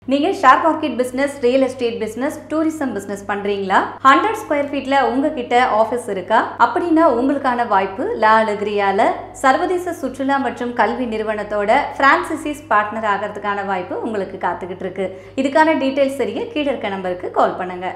நீங்க share market business real estate business tourism business பண்றீங்களா hundred square ஃபீட்ல உங்ககிட்ட ஆஃபீஸ் இருக்கா அப்படின்னா உங்களுக்கான வாய்ப்பு லா அலகிரியால சர்வதேச சுற்றுலா மற்றும் கல்வி நிறுவனத்தோட பிரான்சிசிஸ் பார்ட்னர் ஆகிறதுக்கான வாய்ப்பு உங்களுக்கு காத்துக்கிட்டு இருக்கு இதுக்கான டீடைல்ஸ் தெரிய கீழே இருக்க நம்பருக்கு கால் பண்ணுங்க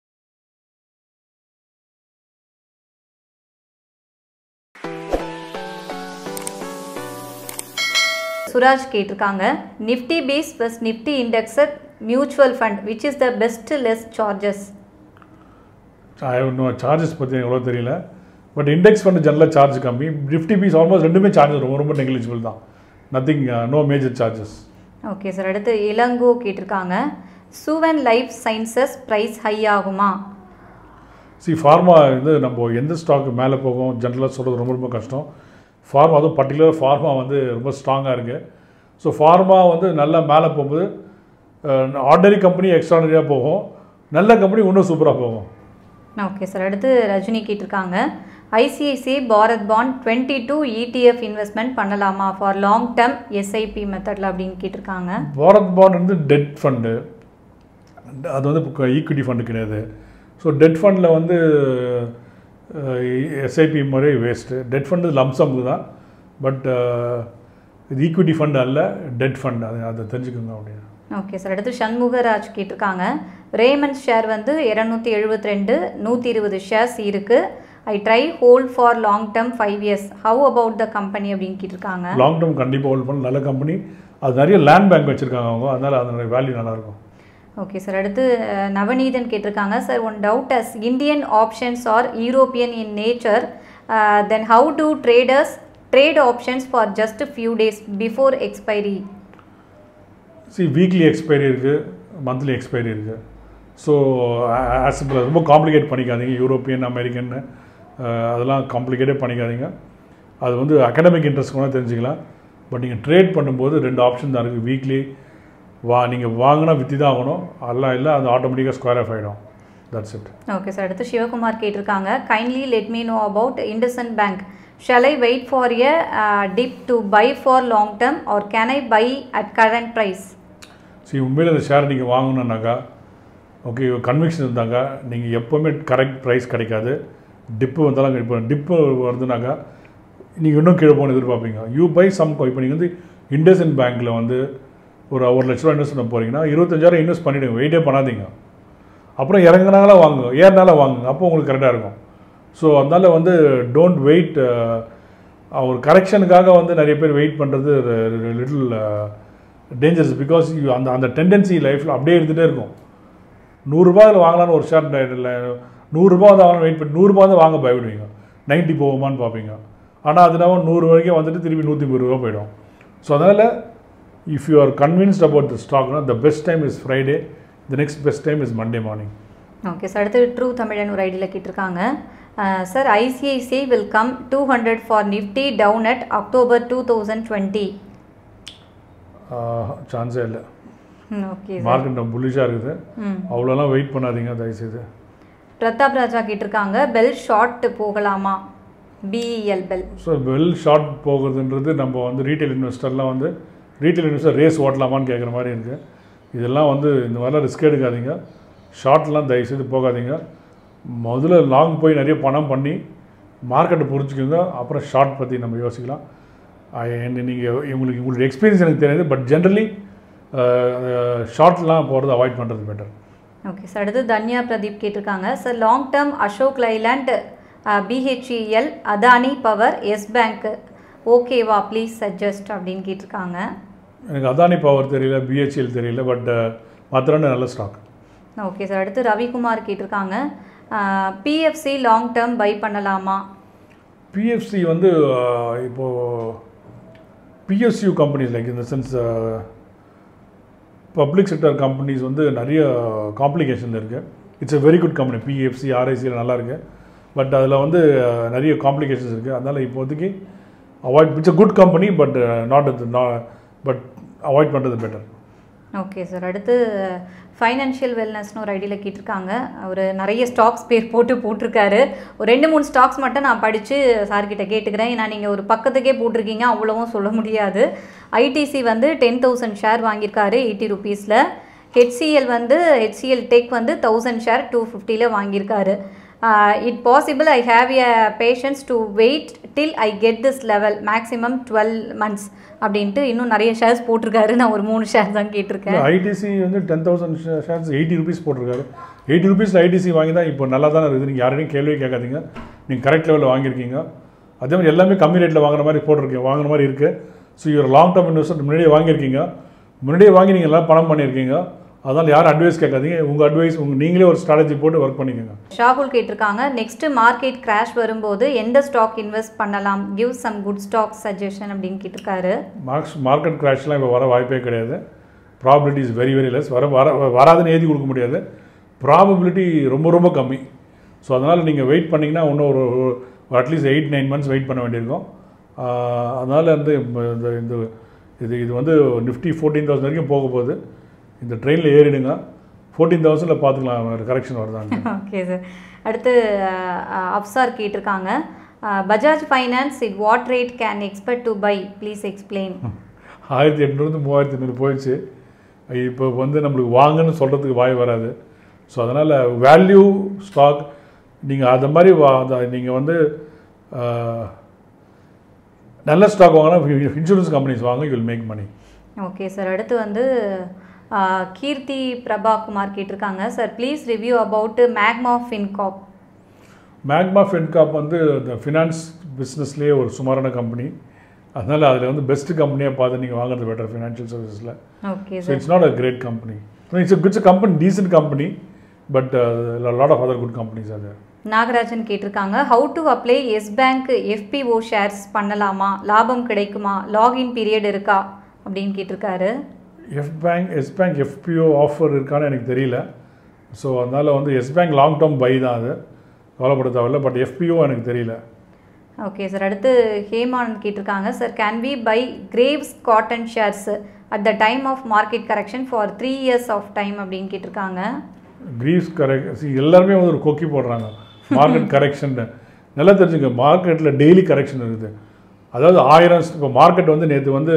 சுராஜ் கேட்டிருக்காங்க Nifty BeES plus Nifty index mutual fund which is the best less charges இன்னும் சார்ஜஸ் பற்றி எவ்வளோ தெரியல பட் இண்டெக்ஸ் ஃபண்ட் ஜெனரலாக சார்ஜ் கம்மி நிஃப்டி பீஸ் ஆல்மோஸ்ட் ரெண்டுமே சார்ஜ் ரொம்ப ரொம்ப நெக்லிஜிபிள் தான் nothing no major charges okay sir அடுத்து இளங்கோ கேட்டிருக்காங்க Suven life sciences price high ஆகுமா சி ஃபார்மா வந்து நம்ம எந்த ஸ்டாக் மேலே போகும் ஜென்ரலாக சொல்கிறது ரொம்ப ரொம்ப கஷ்டம் ஃபார்மா அதுவும் பர்டிகுலர் ஃபார்மா வந்து ரொம்ப ஸ்ட்ராங்காக இருக்குது ஸோ ஃபார்மா வந்து நல்லா மேலே போகும்போது ஆர்டினரி கம்பெனி எக்ஸ்ட்ரானரியாக போகும் நல்ல கம்பெனி இன்னும் சூப்பராக போகும் ஓகே சார் அடுத்து ரஜினி கேட்டிருக்காங்க ICICI Bharat bond twenty two ETF investment பண்ணலாமா ஃபார் லாங் டேர்ம் எஸ்ஐபி மெத்தடில் அப்படின்னு கேட்டிருக்காங்க பாரத் பாண்ட் வந்து டெட் ஃபண்டு அது வந்து ஈக்விட்டி ஃபண்டு கிடையாது ஸோ டெட் ஃபண்டில் வந்து எஸ்ஐபி முறை வேஸ்ட்டு டெட் ஃபண்டு லம்சம்க்கு தான் பட் இது ஈக்விட்டி ஃபண்டு அல்ல டெட் ஃபண்ட் அது அதை தெரிஞ்சுக்கோங்க அப்படின்னு ஓகே சார் அடுத்து சண்முகராஜ் கேட்டிருக்காங்க ரேமண்ட் ஷேர் வந்து இரநூத்தி எழுபத்தி ரெண்டு நூற்றி இருபது ஷேர்ஸ் இருக்குது I try hold for long term five years how about the company அப்படின்னு கேட்டிருக்காங்க லாங் டேர்ம் கண்டிப்பாக ஹோல்ட் பண்ண நல்ல கம்பெனி அது நிறைய லேண்ட் பேங்க் வச்சுருக்காங்க அவங்க அதனால் அதனுடைய வேல்யூ நல்லாயிருக்கும் ஓகே சார் அடுத்து அஹ், நவநீதன் கேட்டிருக்காங்க sir one doubt as Indian options are European in nature then how to traders trade options for just few days before expiry see weekly expiry இருக்குது மந்த்லி எக்ஸ்பைரி இருக்குது ஸோ ஆஸ் ரொம்ப காம்ப்ளிகேட் பண்ணிக்காதீங்க European American அதெல்லாம் காம்ப்ளிகேட்டே பண்ணிக்காதீங்க அது வந்து அகடமிக் இன்ட்ரெஸ்ட் கூட தெரிஞ்சுக்கலாம் பட் நீங்கள் ட்ரேட் பண்ணும்போது ரெண்டு ஆப்ஷன் தான் இருக்குது வீக்லி வா நீங்கள் வாங்கினா விற்றி தான் ஆகணும் அதெல்லாம் இல்லை அது ஆட்டோமேட்டிக்காக ஸ்கொயர் ஆஃப் ஆகிடும் தட்ஸ் இட் ஓகே சார் அடுத்து சிவகுமார் கேட்டிருக்காங்க kindly let me know about IndusInd bank shall I wait for a dip to buy for long term or can I buy at current price சரி உண்மையில் இந்த ஷேர் நீங்கள் வாங்கணுன்னாக்கா okay conviction இருந்தாக்கா நீங்கள் எப்போவுமே correct price கிடைக்காது டிப்பு வந்தாலும் இப்போ டிப்பு வருதுனாக்கா நீங்கள் இன்னும் கீழே போகணும் எதிர்பார்ப்பீங்க யூ பை சம் இப்போ நீங்கள் வந்து இண்டஸ்இன் பேங்க்கில் வந்து ஒரு ஒரு லட்ச ரூபா இன்வெஸ்ட் பண்ண போகிறீங்கன்னா இருபத்தஞ்சாயிரம் இன்வெஸ்ட் பண்ணிவிடுங்க வெயிட்டே பண்ணாதீங்க அப்புறம் இறங்குனாங்களா வாங்குங்க ஏறினால வாங்குங்க அப்போ உங்களுக்கு கரெக்டாக இருக்கும் ஸோ அதனால் வந்து டோன்ட் வெயிட் ஒரு கரெக்ஷனுக்காக வந்து நிறைய பேர் வெயிட் பண்ணுறது லிட்டில் டேஞ்சரஸ் பிகாஸ் அந்த அந்த டெண்டன்சி லைஃப்பில் அப்படியே இருந்துகிட்டே இருக்கும் நூறுரூபாயில் வாங்கலான்னு ஒரு ஷேர் இல்லை நூறுரூபா தான் வாங்கலாம் வெயிட் பண்ணி நூறுரூபா தான் வாங்க பயப்படுவீங்க நைன்ட்டி போகுமான்னு பார்ப்பீங்க ஆனால் அது நம்ம நூறு வரைக்கும் வந்துட்டு திருப்பி நூற்றி ஐம்பது ரூபா போயிடும் ஸோ அதனால் if you are convinced about the ஸ்டாக்னா the best time is Friday the next best time is Monday morning okay sir அடுத்து ட்ரூ தமிழன் ஒரு ஐடியில் கேட்டிருக்காங்க sir ICICI will come two hundred for Nifty down at October two thousand twenty சான்ஸே இல்லை okay sir market புல்லிஷாக இருக்குது ம் அவ்வளோலாம் wait பண்ணாதீங்க தயவுசெய்து பிரதாப் ராஜா கேட்டிருக்காங்க பெல் ஷார்ட் போகலாமா BEL BEL so well short போகுதுன்றது நம்ம வந்து ரீட்டைல் இன்வெஸ்டர்லாம் வந்து ரீட்டைல் இன்வெஸ்டர் ரேஸ் ஓட்டலாமான்னு கேட்குற மாதிரி இருக்குது இதெல்லாம் வந்து இந்த மாதிரிலாம் ரிஸ்க் எடுக்காதீங்க ஷார்ட்லாம் தயவுசெய்து போகாதீங்க முதல்ல லாங் போய் நிறைய பணம் பண்ணி மார்க்கெட்டை புரிஞ்சுக்கோங்க அப்புறம் ஷார்ட் பற்றி நம்ம யோசிக்கலாம் நீங்கள் உங்களுக்கு உங்களுடைய எக்ஸ்பீரியன்ஸ் எனக்கு தெரியாது பட் ஜென்ரலி ஷார்ட்லாம் போகிறது அவாய்ட் பண்ணுறது பெட்டர் ஓகே சார் அடுத்து தன்யா பிரதீப் கேட்டிருக்காங்க sir long term Ashok Leyland BHEL Adani power yes bank ஓகேவா ப்ளீஸ் சஜஸ்ட் அப்படின்னு கேட்டிருக்காங்க எனக்கு அதானி பவர் தெரியல பிஹெச்எல் தெரியல பட் மற்ற ரெண்டு நல்ல ஸ்டாக் ஓகே சார் அடுத்து ரவிக்குமார் கேட்டிருக்காங்க பிஎஃப்சி லாங் டேர்ம் பை பண்ணலாமா பிஎஃப்சி வந்து அஹ், இப்போ பிஎஸ்யூ கம்பெனிஸ் லைக் இந்த சென்ஸ் பப்ளிக் செக்டர் கம்பெனிஸ் வந்து நிறைய காம்ப்ளிகேஷன் இருக்குது it's a very good company PFC ஆர்ஐசியில் நல்லா இருக்கு பட் அதில் வந்து அஹ், நிறைய காம்ப்ளிகேஷன்ஸ் இருக்குது அதனால் இப்போதைக்கு avoid it's a good company but not but avoid பண்ணுறது பெட்டர் ஓகே சார் அடுத்து ஃபைனான்ஷியல் வெல்னஸ்னு ஒரு ஐடியில் கேட்டிருக்காங்க அவர் நிறைய ஸ்டாக்ஸ் பேர் போட்டு போட்டிருக்காரு ஒரு ரெண்டு மூணு ஸ்டாக்ஸ் மட்டும் நான் படித்து சார்கிட்ட கேட்டுக்கிறேன் ஏன்னா நீங்கள் ஒரு பக்கத்துக்கே போட்டிருக்கீங்க அவ்வளவும் சொல்ல முடியாது ஐடிசி வந்து டென் தௌசண்ட் ஷேர் வாங்கியிருக்காரு எயிட்டி ருபீஸில் ஹெச்சிஎல் வந்து ஹெச்சிஎல் டெக் வந்து தௌசண்ட் ஷேர் டூ ஃபிஃப்டியில் வாங்கியிருக்காரு it possible I have a patience to wait till I get this level maximum twelve months அப்படின்ட்டு இன்னும் நிறைய ஷேர்ஸ் போட்டிருக்காரு நான் ஒரு மூணு ஷேர் தான் கேட்டிருக்கேன் ஐடிசி வந்து ten thousand shares eighty rupees போட்டிருக்காரு எயிட்டி ருபீஸில் ஐடிசி வாங்கி தான் இப்போ நல்லா தானே இருக்குது நீங்கள் யாரையும் கேள்வியே கேட்காதீங்க நீங்கள் கரெக்ட் லெவலில் வாங்கியிருக்கீங்க அதே மாதிரி எல்லாமே கம்மி ரேட்டில் வாங்குற மாதிரி போட்டிருக்கீங்க வாங்குற மாதிரி இருக்குது ஸோ இவர் லாங் டேர்ம் இன்வெஸ்ட்மெண்ட் முன்னாடியே வாங்கியிருக்கீங்க முன்னாடியே வாங்கி நீங்கள் எல்லாம் பணம் பண்ணியிருக்கீங்க அதனால் யாரும் அட்வைஸ் கேட்காதீங்க உங்கள் அட்வைஸ் உங்கள் நீங்களே ஒரு ஸ்ட்ராட்டஜி போட்டு ஒர்க் பண்ணிக்கோங்க ஷாகுல் கேட்டிருக்காங்க நெக்ஸ்ட் மார்க்கெட் கிராஷ் வரும்போது எந்த ஸ்டாக் இன்வெஸ்ட் பண்ணலாம் give some good stock suggestion அப்படின்னு கேட்டிருக்காரு மார்க்ஸ் மார்க்கெட் கிராஷ்லாம் இப்போ வர வாய்ப்பே கிடையாது probability is very very less வர வர வராதுன்னு எழுதி கொடுக்க முடியாது ப்ராபபிலிட்டி ரொம்ப ரொம்ப கம்மி ஸோ அதனால் நீங்கள் வெயிட் பண்ணிங்கன்னா இன்னும் ஒரு at least eight nine months wait பண்ண வேண்டியிருக்கும் அதனால் வந்து இந்த இந்த இது இது வந்து நிஃப்டி ஃபோர்டீன் தௌசண்ட் வரைக்கும் போக போகுது இந்த ட்ரெயினில் ஏறிடுங்க ஃபோர்டீன் தௌசண்டில் பார்த்துக்கலாம் கரெக்ஷன் வருதாங்க ஓகே சார் அடுத்து அஹ், அப்சார் கேட்டிருக்காங்க Bajaj finance it what rate can expect to buy please explain ஆயிரத்தி எட்நூறு மூவாயிரத்தி எண்ணூறு போயிடுச்சு இப்போ வந்து நம்மளுக்கு வாங்கன்னு சொல்கிறதுக்கு வாய் வராது ஸோ அதனால் வேல்யூ ஸ்டாக் நீங்கள் அது மாதிரி வா நீங்கள் வந்து ஆஹ், நல்ல ஸ்டாக் வாங்கினா இன்சூரன்ஸ் கம்பெனிஸ் வாங்க you will make money okay sir அடுத்து வந்து அஹ், கீர்த்தி பிரபா குமார் கேட்டிருக்காங்க sir please review about Magma Fincorp Magma Fincorp வந்து இந்த ஃபினான்ஸ் பிஸ்னஸ்லேயே ஒரு சுமாரான கம்பெனி அதனால் அதில் வந்து பெஸ்ட் கம்பெனியாக பார்த்து நீங்கள் வாங்குறது பெட்டர் ஃபினான்ஷியல் சர்வீஸில் okay so sir it's not a great company it's it's a company decent company but lot of other good companies அது நாகராஜன் கேட்டிருக்காங்க how to apply Yes bank FPO shares பண்ணலாமா லாபம் கிடைக்குமா லாகின் பீரியட் இருக்கா அப்படின்னு கேட்டிருக்காரு F bank Yes bank FPO offer இருக்கான்னு எனக்கு தெரியல ஸோ அதனால் வந்து Yes bank long term buy தான் அது கவலைப்பட தேவையில்ல பட் எஃபிஓ எனக்கு தெரியல ஓகே சார் அடுத்து ஹேமானந்த் கேட்டிருக்காங்க sir can we buy Greaves Cotton shares at the time of market correction for three years of time அப்படின்னு கேட்டிருக்காங்க கிரீஸ் கரெக்ட் எல்லாருமே வந்து ஒரு கொக்கி போடுறாங்க மார்க்கெட் கரெக்ஷன் நல்லா தெரிஞ்சுங்க மார்க்கெட்டில் டெய்லி கரெக்ஷன் இருக்குது அதாவது ஆயிரம் இப்போ மார்க்கெட் வந்து நேற்று வந்து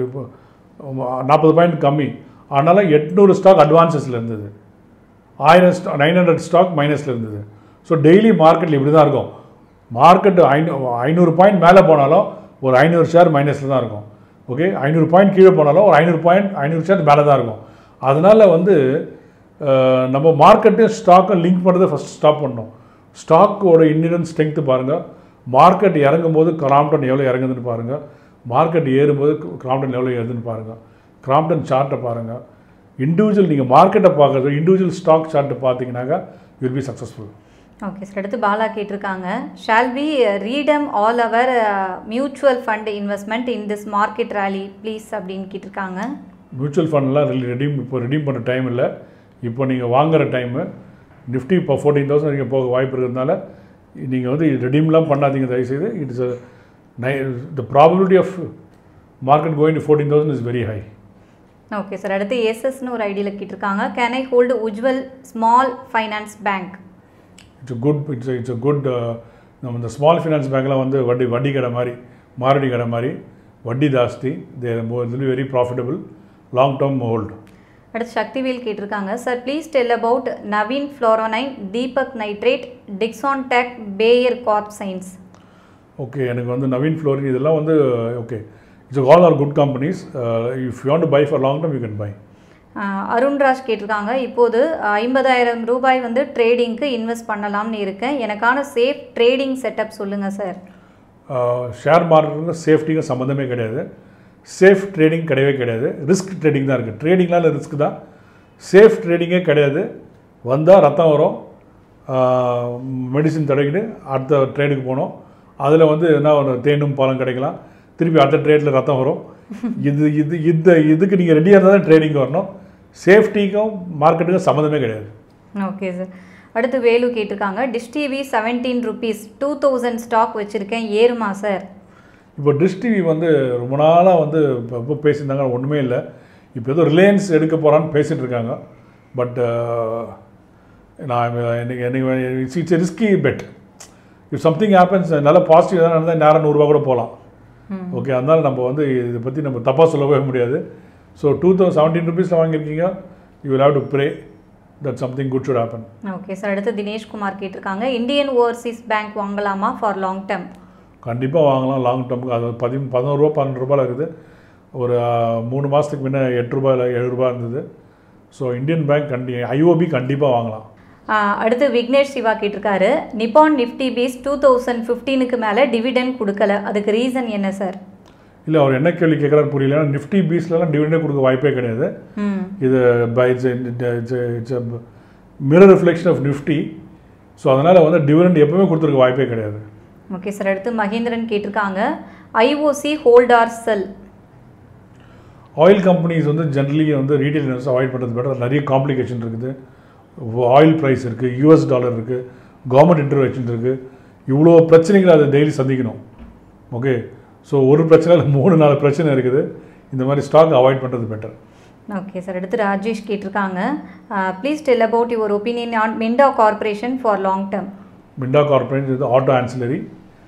நாற்பது பாயிண்ட் கம்மி ஆனாலும் எட்நூறு ஸ்டாக் அட்வான்சஸில் இருந்தது ஆயிரம் ஸ்டா நைன் ஹண்ட்ரட் ஸ்டாக் மைனஸில் இருந்தது ஸோ டெய்லி மார்க்கெட்டில் இப்படி தான் இருக்கும் மார்க்கெட் ஐநூ ஐநூறு பாயிண்ட் மேலே போனாலும் ஒரு ஐநூறு ஷேர் மைனஸில் தான் இருக்கும் ஓகே ஐநூறு பாயிண்ட் கீழே போனாலும் ஒரு ஐநூறு பாயிண்ட் ஐநூறு ஷேர் மேலே தான் இருக்கும் அதனால் வந்து அஹ், நம்ம மார்க்கெட்டையும் ஸ்டாக்கும் லிங்க் பண்ணுறதை ஃபஸ்ட் ஸ்டாப் பண்ணணும் ஸ்டாக்கோட இன்னிடன் ஸ்ட்ரென்த்து பாருங்கள் மார்க்கெட் இறங்கும் போது கிராம்டன் எவ்வளோ இறங்குதுன்னு பாருங்கள் மார்க்கெட் ஏறும்போது கிராம்டன் எவ்வளோ ஏறுதுன்னு பாருங்கள் கிராம்டன் சார்ட்டை பாருங்கள் இண்டிவிஜுவல் நீங்கள் மார்க்கெட்டை பார்க்குறது இண்டிவிஜுவல் ஸ்டாக் சார்ட்டை பார்த்தீங்கன்னாக்கா will be successful okay sir அடுத்து பாலா கேட்டிருக்காங்க shall we redeem all our mutual fund investment in this market rally please அப்படின்னு கேட்டிருக்காங்க மியூச்சுவல் ஃபண்ட்லாம் ரெடீம் இப்போ ரெடீம் பண்ண டைம் இல்லை இப்போ நீங்கள் வாங்குற டைமு நிஃப்டி இப்போ ஃபோர்டீன் தௌசண்ட் வரைக்கும் போக வாய்ப்பு இருக்கிறதுனால நீங்கள் வந்து ரெடீம்லாம் பண்ணாதீங்க தயவுசெய்து it's nigh the probability of market going to fourteen thousand is very high okay sir அடுத்து எஸ்எஸ்னு ஒரு ஐடியில் கேட்டிருக்காங்க can I hold Ujwal small finance bank it's good it's it's a good நம்ம இந்த ஸ்மால் ஃபினான்ஸ் பேங்க்லாம் வந்து வட்டி வட்டி கடை மாதிரி மாரடி கடை மாதிரி வட்டி ஜாஸ்தி they will very profitable long term hold அடுத்து சக்திவேல் கேட்டிருக்காங்க sir please tell about Navin fluorine Deepak nitrate Dixon tech Bayer crop science okay எனக்கு வந்து நவீன் ஃப்ளோரின் இதெல்லாம் வந்து okay it's all are good companies if you want to buy for long term you can buy Arunraj கேட்டிருக்காங்க இப்போது ஐம்பதாயிரம் ரூபாய் வந்து ட்ரேடிங்க்கு இன்வெஸ்ட் பண்ணலாம்னு இருக்கேன் எனக்கான சேஃப் ட்ரேடிங் செட்டப் சொல்லுங்கள் சார் ஷேர் மார்க்கெட்டுக்கும் சேஃப்டிக்கும் சம்மந்தமே கிடையாது சேஃப் ட்ரேடிங் கிடையவே கிடையாது ரிஸ்க் ட்ரேடிங் தான் இருக்குது ட்ரேடிங்னால ரிஸ்க் தான் சேஃப் ட்ரேடிங்கே கிடையாது வந்தால் ரத்தம் வரும் மெடிசின் தடவிக்கிட்டு அடுத்த ட்ரேடுக்கு போகணும் அதில் வந்து என்ன ஒரு தேனும் பாலும் கிடைக்கலாம் திருப்பி அடுத்த ட்ரேடில் ரத்தம் வரும் இது இது இந்த இதுக்கு நீங்கள் ரெடியாக இருந்தால் தான் ட்ரேடிங் வரணும் சேஃப்டிக்கும் மார்க்கெட்டுக்கும் சம்மந்தமே கிடையாது ஓகே சார் அடுத்து வேலு கேட்டிருக்காங்க Dish TV seventeen rupees two thousand stock வச்சுருக்கேன் ஏறுமா சார் இப்போ டிஷ் டிவி வந்து ரொம்ப நாளாக வந்து இப்போ இப்போ பேசியிருந்தாங்க ஒன்றுமே இல்லை இப்போ ஏதோ ரிலையன்ஸ் எடுக்க போகிறான்னு பேசிகிட்டு இருக்காங்க பட் நான் எனக்கு எனக்கு it's it's risky bet if something happens நல்ல பாசிட்டிவ் எதாவது நடந்தால் நேரம் நூறுரூவா கூட போகலாம் ஓகே அதனால் நம்ம வந்து இதை பற்றி நம்ம தப்பாக சொல்லவே முடியாது ஸோ டூ தௌசண்ட் செவன்டீன் ருபீஸில் வாங்கியிருக்கீங்க you will have to pray that something good should happen okay sir அடுத்து தினேஷ் குமார் கேட்டிருக்காங்க இந்தியன் ஓவர்சீஸ் பேங்க் வாங்கலாமா ஃபார் லாங் டேர்ம் கண்டிப்பாக வாங்கலாம் லாங் டேர்முக்கு அது பதி பதினோரு ரூபா பன்னெண்டு ரூபாயில் இருக்குது ஒரு ஆஹ், மூணு மாதத்துக்கு முன்ன எட்டு ரூபாயில் ஏழு ரூபாய் இருந்தது ஸோ இந்தியன் பேங்க் கண்டி ஐஓபி கண்டிப்பாக வாங்கலாம் அடுத்து விக்னேஷ் சிவா கேட்டிருக்காரு Nippon Nifty bees two thousand ஃபிஃப்டீனுக்கு மேலே டிவிடெண்ட் கொடுக்கல அதுக்கு ரீசன் என்ன சார் இல்லை அவர் என்ன கேள்வி கேட்குறாரு புரியல ஏன்னா நிஃப்டி பீஸ்லலாம் டிவிடெண்டே கொடுக்க வாய்ப்பே கிடையாது ம் இது by it's it's mirror reflection of Nifty so அதனால் வந்து டிவிடெண்ட் எப்பவுமே கொடுத்துருக்க வாய்ப்பே கிடையாது ஓகே சார் அடுத்து மகேந்திரன் கேட்டிருக்காங்க IOC hold or sell oil companies வந்து ஜென்ரலி வந்து ரீட்டைல் இன்வெஸ்ட் அவாய்ட் பண்ணுறது பெட்டர் நிறைய காம்ப்ளிகேஷன் இருக்குது ஆயில் ப்ரைஸ் இருக்குது யூஎஸ் டாலர் இருக்குது கவர்மெண்ட் இன்டர்வென்ஷன் இருக்குது இவ்வளோ பிரச்சனைகளை அதை டெய்லி சந்திக்கணும் ஓகே ஸோ ஒரு பிரச்சனை இல்லை மூணு நாலு பிரச்சனை இருக்குது இந்த மாதிரி ஸ்டாக் அவாய்ட் பண்ணுறது பெட்டர் ஓகே சார் அடுத்து ராஜேஷ் கேட்டிருக்காங்க please tell about your opinion on Minda corporation for long term Minda corporate இது ஆட்டோ ஆன்சிலரி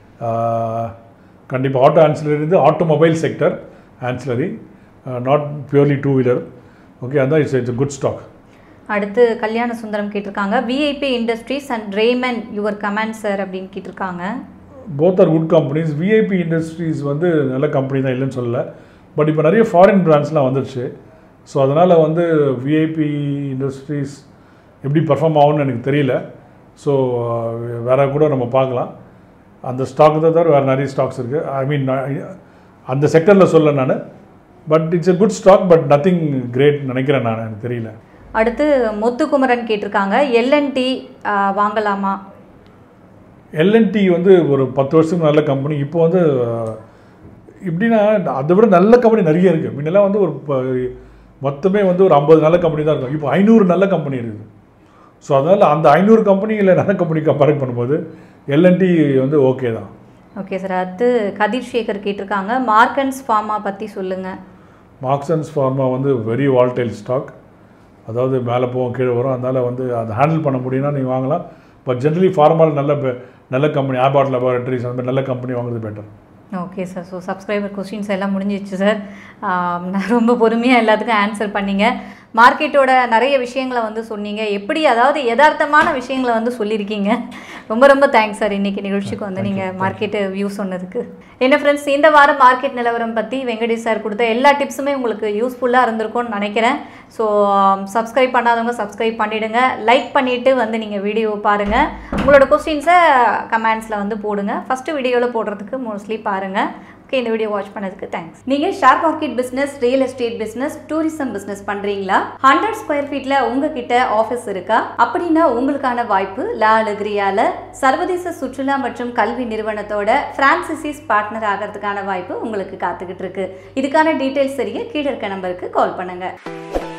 கண்டிப்பாக ஆட்டோ ஆன்சிலரி இது automobile sector ancillary not purely two wheeler okay அதான் இட்ஸ் இட்ஸ் குட் ஸ்டாக் அடுத்து கல்யாண சுந்தரம் கேட்டிருக்காங்க VIP industries and Raymond your comment sir அப்படின்னு கேட்டிருக்காங்க both are good companies VIP industries வந்து நல்ல கம்பெனி தான் இல்லைன்னு சொல்லல பட் இப்போ நிறைய ஃபாரின் பிராண்ட்ஸ்லாம் வந்துருச்சு ஸோ அதனால் வந்து விஐபி இண்டஸ்ட்ரீஸ் எப்படி பர்ஃபார்ம் ஆகும்னு எனக்கு தெரியல ஸோ வேற கூட நம்ம பார்க்கலாம் அந்த ஸ்டாக் தான் தவிர வேறு நிறைய ஸ்டாக்ஸ் இருக்குது ஐ மீன் அந்த செக்டரில் சொல்ல நான் but it's a good stock but nothing great நினைக்கிறேன் நான் எனக்கு தெரியல அடுத்து முத்துக்குமரன் கேட்டிருக்காங்க எல்என்டி வாங்கலாமா எல்என்டி வந்து ஒரு பத்து வருஷத்துக்கு நல்ல கம்பெனி இப்போ வந்து அஹ், எப்படின்னா அதை விட நல்ல கம்பெனி நிறைய இருக்குது முன்னெல்லாம் வந்து ஒரு ப- மொத்தமே வந்து ஒரு ஐம்பது நல்ல கம்பெனி தான் இருக்கும் இப்போ ஐநூறு நல்ல கம்பெனி இருக்குது ஸோ அதனால் அந்த ஐநூறு கம்பெனியில் நல்ல கம்பெனி கம்பேர் பண்ணும்போது எல்என்டி வந்து ஓகே தான் ஓகே சார் அடுத்து கதிர் சேகர் கேட்டிருக்காங்க மார்க்கன்ஸ் ஃபார்மா பற்றி சொல்லுங்கள் மார்க்சன்ஸ் ஃபார்மா வந்து வெரி வால்டைல் ஸ்டாக் அதாவது மேலே போகும் கீழே வரும் அதனால் வந்து அதை ஹேண்டில் பண்ண முடியும்னா நீங்கள் வாங்கலாம் பட் ஜென்ரலி ஃபார்மாவில் நல்ல பெ- நல்ல கம்பெனி ஆபாட் லெபார்டரிஸ் அந்த மாதிரி நல்ல கம்பெனி வாங்குறது better okay sir so subscriber questions எல்லாம் முடிஞ்சிச்சு சார் நான் ரொம்ப பொறுமையாக எல்லாத்துக்கும் ஆன்சர் பண்ணீங்க மார்க்கெட்டோட நிறைய விஷயங்களை வந்து சொன்னீங்க எப்படி அதாவது யதார்த்தமான விஷயங்களை வந்து சொல்லியிருக்கீங்க ரொம்ப ரொம்ப தேங்க்ஸ் சார் இன்னைக்கு நிகழ்ச்சிக்கு வந்து நீங்கள் மார்க்கெட்டு வியூ சொன்னதுக்கு என்ன ஃப்ரெண்ட்ஸ் இந்த வாரம் மார்க்கெட் நிலவரம் பற்றி வெங்கடேஷ் சார் கொடுத்த எல்லா டிப்ஸுமே உங்களுக்கு யூஸ்ஃபுல்லாக இருந்திருக்கும்னு நினைக்கிறேன் ஸோ சப்ஸ்கிரைப் பண்ணாதவங்க சப்ஸ்கிரைப் பண்ணிவிடுங்க லைக் பண்ணிவிட்டு வந்து நீங்கள் வீடியோ பாருங்கள் உங்களோட கொஸ்டின்ஸை கமெண்ட்ஸில் வந்து போடுங்க ஃபஸ்ட்டு வீடியோவில் போடுறதுக்கு மோஸ்ட்லி பாருங்கள் ஓகே இந்த வீடியோ வாட்ச் பண்ணதுக்கு தேங்க்ஸ் நீங்கள் share market business real estate business tourism business பண்ணுறீங்களா ஹண்ட்ரட் ஸ்கொயர் ஃபீட்டில் உங்ககிட்ட ஆஃபீஸ் இருக்கா அப்படின்னா உங்களுக்கான வாய்ப்பு லா அலகிரியால சர்வதேச சுற்றுலா மற்றும் கல்வி நிறுவனத்தோட பிரான்சிசிஸ் பார்ட்னர் ஆகிறதுக்கான வாய்ப்பு உங்களுக்கு காத்துக்கிட்டு இருக்கு இதுக்கான டீட்டெயில்ஸ் தெரிய கீழே இருக்க நம்பருக்கு கால் பண்ணுங்க